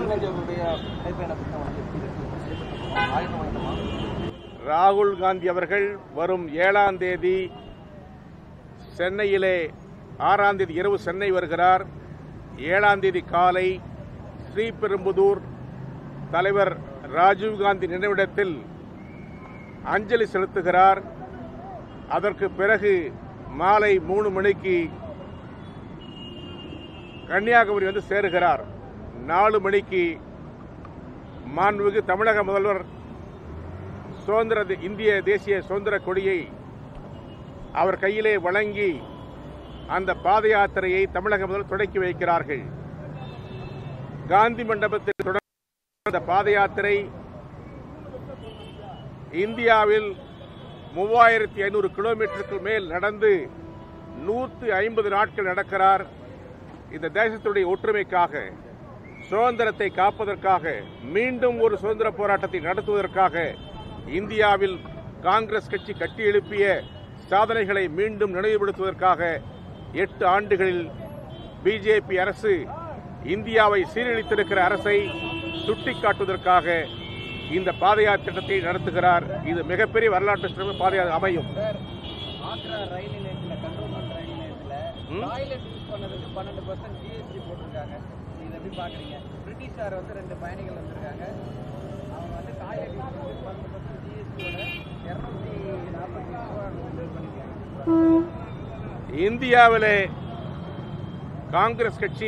ராகுல் காந்தி அவர்களுடைய நடைபயண திட்டம் வந்து எப்படி இருக்கு செயல்படுத்தணுமா ஆயுதம் வாய்ந்தமா ராகுல் காந்தி அவர்கள் வரும் ஏழாம் தேதி சென்னையிலே ஆறாம் தேதி இரவு சென்னை வருகிறார் ஏழாம் தேதி காலை ஸ்ரீபெரும்புதூர் தலைவர் ராஜீவ்காந்தி நினைவிடத்தில் அஞ்சலி செலுத்துகிறார் அதற்கு பிறகு மாலை மூணு மணிக்கு கன்னியாகுமரி வந்து சேருகிறார் நாலு மணிக்கு மாண்புமிகு தமிழக முதல்வர் சுதந்திர தி- இந்திய தேசிய சுதந்திர கொடியை அவர் கையிலே வழங்கி அந்த பாத யாத்திரையை தமிழக முதல்வர் தொடக்கி வைக்கிறார்கள் காந்தி மண்டபத்தில் தொடங்க அந்த பாத யாத்திரை இந்தியாவில் மூவாயிரத்தி ஐநூறு கிலோமீட்டருக்கு மேல் நடந்து நூற்றி ஐம்பது நாட்கள் நடக்கிறார் இந்த தேசத்துடைய ஒற்றுமைக்காக சுதந்திரத்தை காப்பதற்காக மீண்டும் ஒரு சுதந்திர போராட்டத்தை நடத்துவதற்காக இந்தியாவில் காங்கிரஸ் கட்சி கட்டி எழுப்பிய சாதனைகளை மீண்டும் நினைவுபடுத்துவதற்காக எட்டு ஆண்டுகளில் பிஜேபி அரசு இந்தியாவை சீரழித்திருக்கிற அரசை சுட்டிக்காட்டுவதற்காக இந்த பாத யாத்திரத்தை நடத்துகிறார் இது மிகப்பெரிய வரலாற்று சிறப்பு பாத யாத்திரை அமையும் ஆக்ரா ரயில் நிலையத்தில் கண்டோன்மெண்ட் ரயில் நிலையத்தில் ம்? டாய்லெட் யூஸ் பண்ணதுக்கு பன்னெண்டு பர்சன்ட் ஜிஎஸ்டி போட்டிருக்காங்க நீங்க எப்படி பாக்குறீங்க பிரிட்டிஷார் வந்து ரெண்டு பயணிகள் வந்திருக்காங்க அவங்க வந்து டாய்லெட் யூஸ் பண்ணி பன்னெண்டு பர்சன்ட் ஜிஎஸ்டியோட இரநூத்தி நாற்பத்தி ரூபா வசூல் பண்ணிருக்காங்க இந்தியாவிலே காங்கிரஸ் கட்சி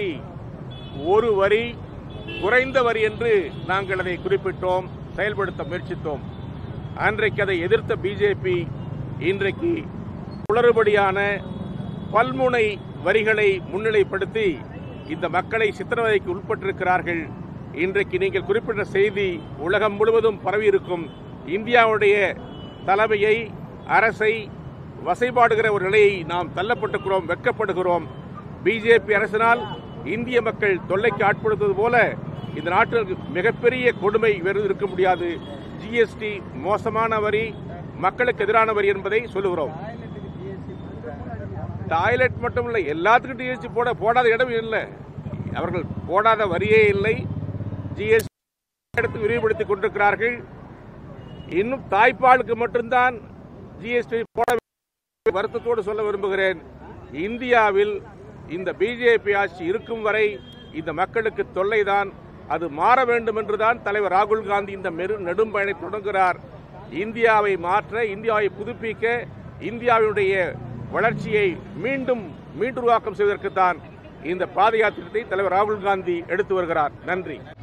ஒரு வரி குறைந்த வரி என்று நாங்கள் அதை குறிப்பிட்டோம் செயல்படுத்த முயற்சித்தோம் அன்றைக்கு அதை எதிர்த்த பிஜேபி இன்றைக்கு குளறுபடியான பல்முனை வரிகளை முன்னிலைப்படுத்தி இந்த மக்களை சித்திரவதைக்கு உட்பட்டிருக்கிறார்கள் இன்றைக்கு நீங்கள் குறிப்பிட்ட செய்தி உலகம் முழுவதும் பரவியிருக்கும் இந்தியாவுடைய தலைமையை அரசை வசைபாடுகிற ஒரு நிலையை நாம் தள்ளப்பட்டுக்கிறோம் வெட்கப்படுகிறோம் பிஜேபி அரசினால் இந்திய மக்கள் தொல்லைக்கு ஆட்படுத்துவது போல இந்த நாட்டில் மிகப்பெரிய கொடுமை வேறு இருக்க முடியாது ஜிஎஸ்டி மோசமான வரி மக்களுக்கு எதிரான வரி என்பதை சொல்லுகிறோம் டாய்லெட்டுக்கு ஜிஎஸ்டி போட்டிருக்காங்க டாய்லெட் மட்டும் இல்லை எல்லாத்துக்கும் ஜிஎஸ்டி போட போடாத இடம் இல்லை அவர்கள் போடாத வரியே இல்லை ஜிஎஸ்டி எடுத்து விரிவுபடுத்திக் கொண்டிருக்கிறார்கள் இன்னும் தாய்ப்பாலுக்கு மட்டும்தான் ஜிஎஸ்டி போட வருத்தத்தோடு சொல்ல விரும்புகிறேன் இந்தியாவில் இந்த பிஜேபி ஆட்சி இருக்கும் வரை இந்த மக்களுக்கு தொல்லைதான் அது மாற வேண்டும் என்றுதான் தலைவர் ராகுல் காந்தி இந்த மெரு நெடும் பயணத்தை தொடங்குகிறார் இந்தியாவை மாற்ற இந்தியாவை புதுப்பிக்க இந்தியாவினுடைய வளர்ச்சியை மீண்டும் மீண்டுருவாக்கம் செய்வதற்குத்தான் இந்த பாத யாத்திரத்தை தலைவர் ராகுல் காந்தி எடுத்து வருகிறார் நன்றி